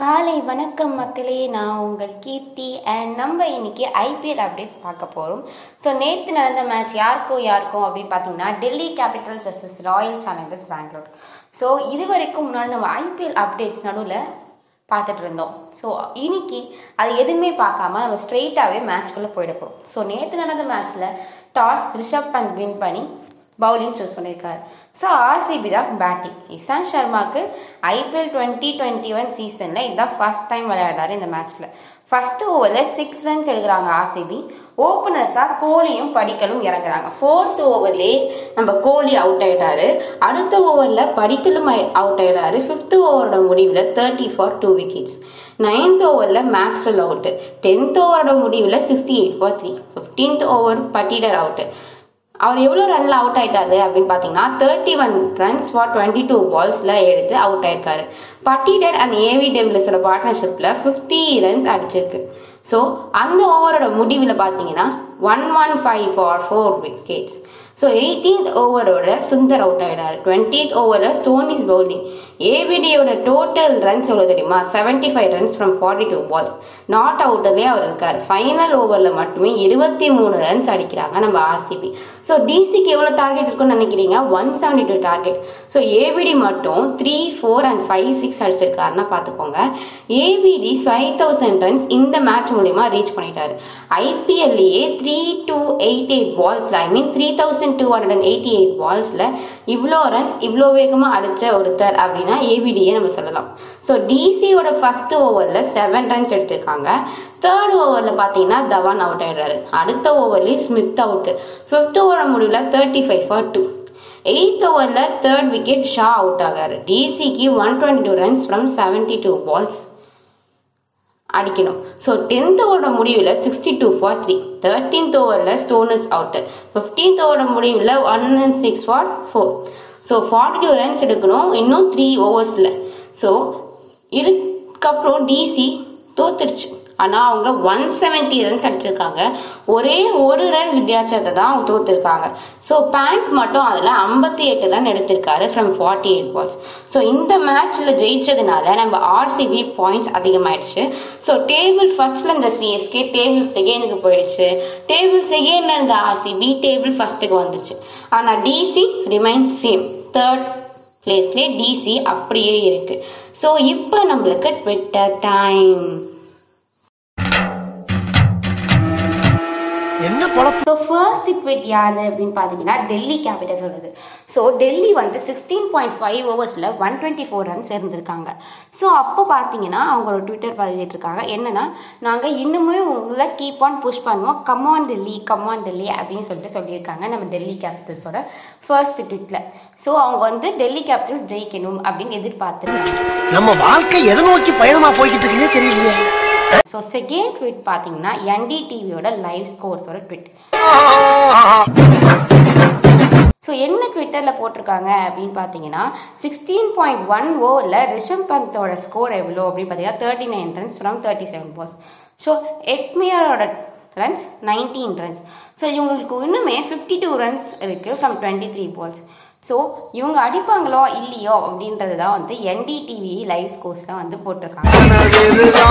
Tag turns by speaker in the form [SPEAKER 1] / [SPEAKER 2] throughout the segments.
[SPEAKER 1] காலை வணக்கம் மக்களே நான் உங்கள் கீர்த்தி அண்ட் நம்ம இன்னைக்கு ஐபிஎல் அப்டேட்ஸ் பார்க்க போகிறோம் ஸோ நேற்று நடந்த மேட்ச் யாருக்கும் யாருக்கும் அப்படின்னு பார்த்தீங்கன்னா Delhi capitals versus royal challengers Bangalore so இது வரைக்கும் முன்னாடி நம்ம ஐபிஎல் அப்டேட்ஸ் நடுவில் பார்த்துட்டு இருந்தோம் ஸோ இன்னைக்கு அது எதுவுமே பார்க்காம நம்ம ஸ்ட்ரெயிட்டாகவே மேட்ச்குள்ளே போயிட போகிறோம் ஸோ நேற்று நடந்த மேட்ச்சில் டாஸ் ரிஷப் பந்த் வின் பண்ணி பவுலிங் சூஸ் பண்ணியிருக்காரு ஸோ ஆர்சிபி தான் பேட்டிங் இசான் சர்மாக்கு ஐபிஎல் டுவெண்ட்டி டுவெண்ட்டி ஒன் சீசனில் இதுதான் ஃபர்ஸ்ட் டைம் விளையாடுறாரு இந்த மேட்ச்சில் ஃபஸ்ட்டு ஓவரில் சிக்ஸ் ரன்ஸ் எடுக்கிறாங்க ஆர்சிபி ஓப்பனர்ஸாக கோலியும் படிக்கலும் இறங்குறாங்க ஃபோர்த் ஓவர்லேயே நம்ம கோலி அவுட் ஆயிட்டாரு அடுத்த ஓவரில் படிக்கலும் அவுட் ஆயிட்டாரு ஃபிஃப்த் ஓவரோட முடிவில் thirty for two wickets ninth ஓவரில் மேக்ஸ்வெல் அவுட்டு டென்த் ஓவரோட முடிவில் sixty eight for three fifteenth over Patidar out அவர் எவ்வளோ ரன்ல அவுட் ஆயிட்டாரு அப்படின்னு பார்த்தீங்கன்னா thirty one runs for twenty two பால்ஸில் எடுத்து அவுட் ஆயிருக்காரு பட்டிடர் அண்ட் ஏவி டெவிலஸோட பார்ட்னர்ஷிப்பில் ஃபிஃப்டி ரன்ஸ் அடிச்சிருக்கு ஸோ அந்த ஓவரோட முடிவில் பார்த்தீங்கன்னா one one five for four wickets so eighteenth ஓவரோட சுந்தர் அவுட் ஆயிடாரு டுவெண்ட்டீத் ஓவரில் ஸ்டோனிஸ் பவுலிங் ஏபிடியோட டோட்டல் ரன்ஸ் எவ்வளோ தெரியுமா seventy five runs from forty two balls not அவுட்டர்லேயே அவர் இருக்கார் ஃபைனல் ஓவரில் மட்டுமே இருபத்தி மூணு ரன்ஸ் அடிக்கிறாங்க நம்ம ஆர்சிபி ஸோ டிசிக்கு எவ்வளோ டார்கெட் இருக்குன்னு நினைக்கிறீங்க one seventy two target so ABD மட்டும் three four and five six அடிச்சிருக்காருன்னா பார்த்துக்கோங்க ஏபிடி ஃபைவ் தௌசண்ட் ரன்ஸ் இந்த மேட்ச் மூலிமா ரீச் பண்ணிட்டாரு ஐபிஎல்லையே த்ரீ டூ எயிட் எயிட் பால்ஸில் I mean three thousand two hundred and eighty eight பால்ஸில் இவ்வளோ ரன்ஸ் இவ்வளோ வேகமாக அடித்த ஒருத்தர் அப்படின்னா ஏபிடியே நம்ம சொல்லலாம் ஸோ டிசியோட ஃபர்ஸ்ட் ஓவரில் செவன் ரன்ஸ் எடுத்திருக்காங்க தேர்ட் ஓவரில் பார்த்தீங்கன்னா தவான் அவுட் ஆயிடுறாரு அடுத்த ஓவர்லேயே ஸ்மித் அவுட்டு ஃபிஃப்த் ஓவர் முடிவில் thirty five for two eighth ஓவரில் தேர்ட் விக்கெட் ஷா அவுட் ஆகாரு டிசிக்கு one twenty two runs from seventy two balls அடிக்கணும் ஸோ டென்த் ஓவரோட முடிவில் sixty two for three thirteenth ஓவரில் ஸ்டோனஸ் அவுட்டு ஃபிஃப்டீன்த் ஓவரோட முடிவில் one and six for four so forty two runs எடுக்கணும் இன்னும் த்ரீ ஓவர்ஸில் ஸோ இதுக்கப்புறம் டிசி தோத்துருச்சு ஆனால் அவங்க ஒன் செவன்ட்டி ரன்ஸ் அடிச்சிருக்காங்க ஒரே ஒரு ரன் வித்தியாசத்தை தான் அவங்க தோத்துருக்காங்க ஸோ பேண்ட் மட்டும் அதில் ஐம்பத்தி எட்டு ரன் எடுத்திருக்காரு from forty eight balls so இந்த மேட்ச்சில் ஜெயிச்சதுனால நம்ம ஆர்சிபி பாயிண்ட்ஸ் அதிகமாயிடுச்சு ஸோ டேபிள் ஃபர்ஸ்ட்ல இந்த சிஎஸ்கே டேபிள் செகண்டுக்கு போயிடுச்சு டேபிள் செகண்ட்ல இருந்த ஆர்சிபி டேபிள் ஃபர்ஸ்ட்டுக்கு வந்துச்சு ஆனால் டிசி ரிமைன்ஸ் சேம் தேர்ட் பிளேஸ்லேயே டிசி அப்படியே இருக்கு ஸோ இப்போ நம்மளுக்கு ட்விட்டர் டைம்
[SPEAKER 2] என்ன பொழப்பு
[SPEAKER 1] ஸோ ஃபர்ஸ்ட் ட்வீட் யாரு அப்படின்னு பார்த்தீங்கன்னா டெல்லி கேபிட்டல் சொல்லுது ஸோ டெல்லி வந்து சிக்ஸ்டீன் பாயிண்ட் ஃபைவ் ஓவர்ஸில் ஒன் டுவெண்ட்டி ஃபோர் ரன்ஸ் இருந்திருக்காங்க ஸோ அப்போ பார்த்தீங்கன்னா அவங்க ஒரு ட்விட்டர் பதிவிட்டு இருக்காங்க என்னன்னா நாங்கள் இன்னுமே உங்களை கீப் ஆன் புஷ் பண்ணுவோம் கம்மான் டெல்லி கம்மான் டெல்லி அப்படின்னு சொல்லிட்டு சொல்லியிருக்காங்க நம்ம டெல்லி கேபிட்டல்ஸோட ஃபர்ஸ்ட் ட்வீட்டில் ஸோ அவங்க வந்து டெல்லி கேபிட்டல்ஸ் ஜெயிக்கணும் அப்படின்னு எதிர்பார்த்துருக்காங்க
[SPEAKER 2] நம்ம வாழ்க்கை எதை நோக்கி பயணமா போய்கிட்டு இருக்குன்னே தெரியலையே
[SPEAKER 1] ஸோ செகண்ட் ட்வீட் பார்த்தீங்கன்னா என்டிடிவியோட லைவ் ஸ்கோர்ஸோட ட்வீட் ஸோ என்ன ட்விட்டரில் போட்டிருக்காங்க அப்படின்னு பார்த்தீங்கன்னா சிக்ஸ்டீன் பாயிண்ட் ஒன் ஓவரில் ரிஷப் பந்தோட ஸ்கோர் எவ்வளோ அப்படின்னு பார்த்தீங்கன்னா thirty nine runs from thirty seven balls so எட்மியரோட ரன்ஸ் நைன்டீன் ரன்ஸ் ஸோ இவங்களுக்கு இன்னுமே ஃபிஃப்டி டூ ரன்ஸ் இருக்குது from twenty three balls so இவங்க அடிப்பாங்களோ இல்லையோ அப்படின்றது தான் வந்து என்டிடிவி லைவ் ஸ்கோர்ஸில் வந்து போட்டிருக்காங்க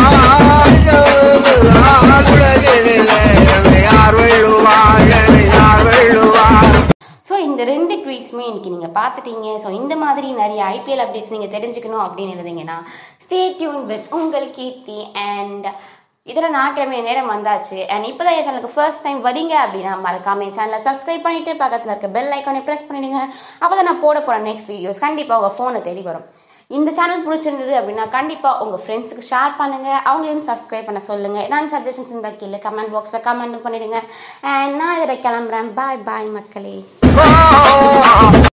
[SPEAKER 1] ஸோ இந்த ரெண்டு ட்வீட்ஸுமே இன்னைக்கு நீங்கள் பார்த்துட்டீங்க ஸோ இந்த மாதிரி நிறைய ஐபிஎல் அப்டேட்ஸ் நீங்கள் தெரிஞ்சுக்கணும் அப்படின்னு இருந்தீங்கன்னா ஸ்டே டியூன் வித் உங்கள் கீர்த்தி அண்ட் இதில் நான் கிளம்பிய நேரம் வந்தாச்சு அண்ட் இப்போ தான் என் சேனலுக்கு ஃபர்ஸ்ட் டைம் வரீங்க அப்படின்னா மறக்காம என் சேனலை சப்ஸ்கிரைப் பண்ணிவிட்டு பக்கத்தில் இருக்க பெல் ஐக்கானை ப்ரெஸ் பண்ணிடுங்க அப்போ தான் நான் போட போகிற நெக்ஸ்ட் வீடியோஸ் கண்டிப்பாக உங்கள் ஃபோனை தேடி வரும் இந்த சேனல் பிடிச்சிருந்தது அப்படின்னா கண்டிப்பாக உங்கள் ஃப்ரெண்ட்ஸுக்கு ஷேர் பண்ணுங்கள் அவங்களையும் சப்ஸ்கிரைப் பண்ண சொல்லுங்கள் நான் சஜஷன்ஸ் இருந்தால் கீழே கமெண்ட் பாக்ஸில் கமெண்ட் பண்ணிடுங்க அண்ட் நான் இதில் கிளம்புறேன் பாய் பாய் மக்களே